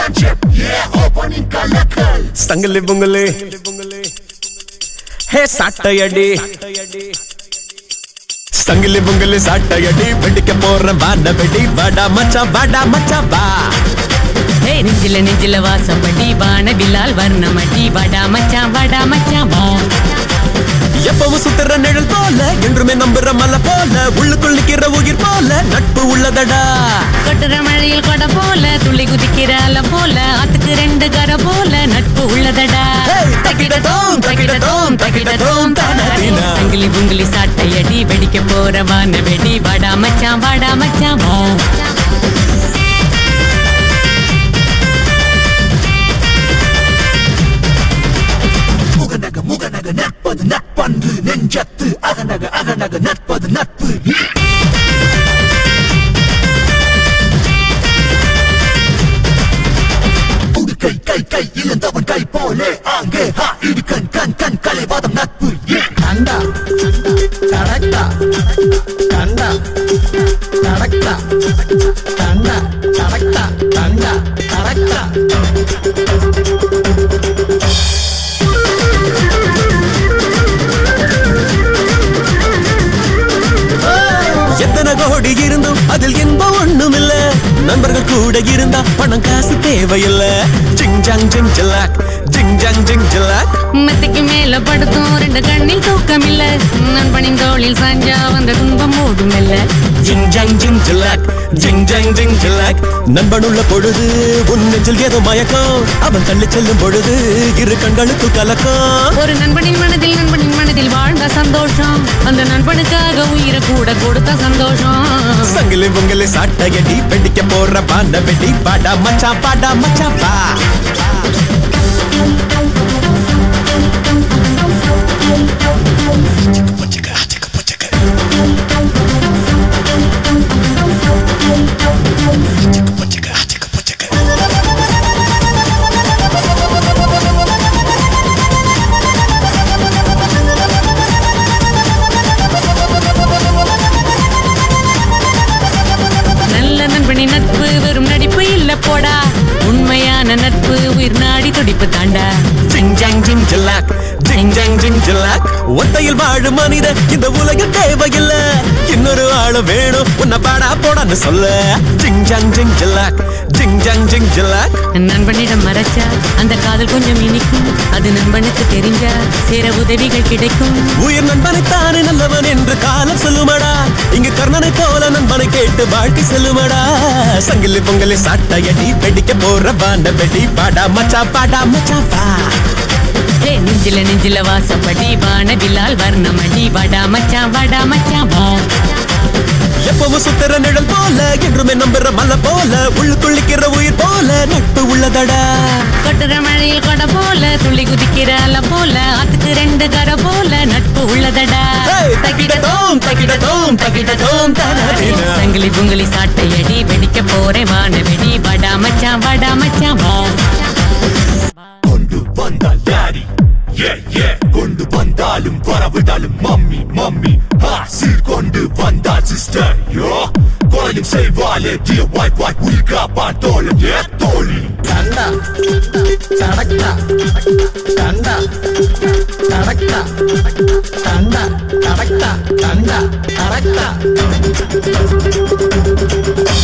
சங்கிலி பொங்கலு ஹே சாட்டையடி சங்கிலி பொங்கலு சாட்டையடி வெடிக்க போற வான வெடி வாடா மச்சான் வாடா மச்சான் வா ஹே நெஞ்சில நெஞ்சில வாசப்படி வான வில்லால் வர்ணமடி வாடா மச்சான் வாடா மச்சான் வா எப்பவும் சுத்துற நிழல் போல என்றுமே நம்புற மலை போல உள்ளுக்குள் நிக்கிற உயிர் போல நட்பு உள்ளதடா கொட்டுற மழையில் கொடை போல துள்ளி குதிக்கிற அலை போல ஆத்துக்கு ரெண்டு கரை போல நட்பு உள்ளதடா Hey, தக்கிடதோம், தக்கிடதோம், தக்கிடதோம், தானாதீனா. சங்கிலி புங்கிலி சாட்டையடி வெடிக்க போற வான வெடி வாடா மச்சான் வாடா மச்சான் வா முகநக முகநக நட்பது நட்பன்று நெஞ்சத்து அகநக அகநக நட்பது நட்பு உடுக்கை கை கை இழந்தவன் கை போலே ஆங்கே ஹா இடு கண் கண் கண் கலைவாதம் நட்பு கண்டா கரெக்டா கண்டா கரெக்டா கண்டா கரெக்டா கண்டா கரெக்டா எத்தனை கோடி இருந்தும் அதில் இன்பம் ஒண்ணும் இல்ல நண்பர்கள் கூட இருந்தா பணம் காசு தேவையில்ல ஜிங் ஜாங் ஜிங் ஜிலாக் ஜிங் ஜாங் ஜிங் ஜிலாக் மெத்தைக்கு மேல படுத்தும் ரெண்டு கண்ணில் தூக்கம் இல்ல நண்பனின் தோளில் சாஞ்சா வந்த துன்பம் ஓடும் இல்ல ஜிங் ஜாங் ஜிங் ஜிலாக் ஜிங் ஜாங் ஜிங் ஜிலாக் நண்பனுள்ள பொழுது உன் நெஞ்சில் ஏதோ மயக்கம் அவன் தள்ளி செல்லும் பொழுது இரு கண்களுக்கு கலக்கம் ஒரு நண்பனின் மனதில் நண்பனின் மனதில் வாழ்ந்த சந்தோஷம் அந்த நண்பனுக்காக உயிரை கூட கொடுத்த சந்தோஷம் சங்கிலி பொங்கலி சாட்டையடி வெடிக்க போற பாண்ட வெடி பாடா மச்சா பாடா மச்சா பா நல்ல நண்பனின் நட்பு வெறும் நடிப்பு இல்ல போடா உண்மையான நட்பு உயிர் நாடி துடிப்பு தாண்டா ஜிங் ஜாங் ஜிங் ஜிலாக் ஜிங் ஜாங் ஜிங் ஜிலாக் ஒத்தையில் வாழும் மனித இந்த உலகில் தேவையில்ல இன்னொரு ஆளு வேணும் உன்னை பாடா போடான்னு சொல்ல ஜிங் ஜாங் ஜிங் ஜிலாக் ஜிங் ஜாங் ஜிங் ஜிலாக் நண்பனிடம் மறைச்சா அந்த காதல் கொஞ்சம் இனிக்கும் அது நண்பனுக்கு தெரிஞ்சா சேர உதவிகள் கிடைக்கும் உயிர் நண்பனை தானே நல்லவன் என்று காலம் சொல்லுமடா இங்கு கர்ணனை போல நண்பனை கேட்டு வாழ்க்கை செல்லுமடா சங்கிலி பொங்கலி சாட்டையடி வெடிக்க போற பாண்ட வெடி பாடா மச்சா பாடா மச்சா பா ஏ நெஞ்சில நெஞ்சில வாசப்படி வான வில்லால் வர்ணமடி வாடா மச்சான் வாடா மச்சான் வா எப்பவும் சுத்துற நிழல் போல என்றுமே நம்புற மலை போல உள்ளுக்குள்ளிக்கிற உயிர் போல நட்பு உள்ளதடா கொட்டுற மழையில் கொடை போல துள்ளி குதிக்கிற அலை போல ஆத்துக்கு ரெண்டு கரை போல நட்பு உள்ளதடா Hey, தக்கிடதோம், தக்கிடதோம், தக்கிடதோம், தானாதீனா. சங்கிலி புங்கிலி சாட்டையடி வெடிக்க போறேன் வான வெடி வாடா மச்சான் வாடா மச்சான் வா கொண்டு வந்தால் டாடி ஏ ஏ கொண்டு வந்தாலும் வரவிடாலும் மம்மி மம்மி ஹா சீர் கொண்டு வந்தால் சிஸ்டர் யோ கொலையும் செய்வாளே டியர் ஒய்ஃப் ஒய்ஃப் உயிர் காப்பான் தோழன் ஏ தோழி கண்டா கடக்கா கண்டா கடக்கா கண்டா கடக்கா கண்டா கடக்கா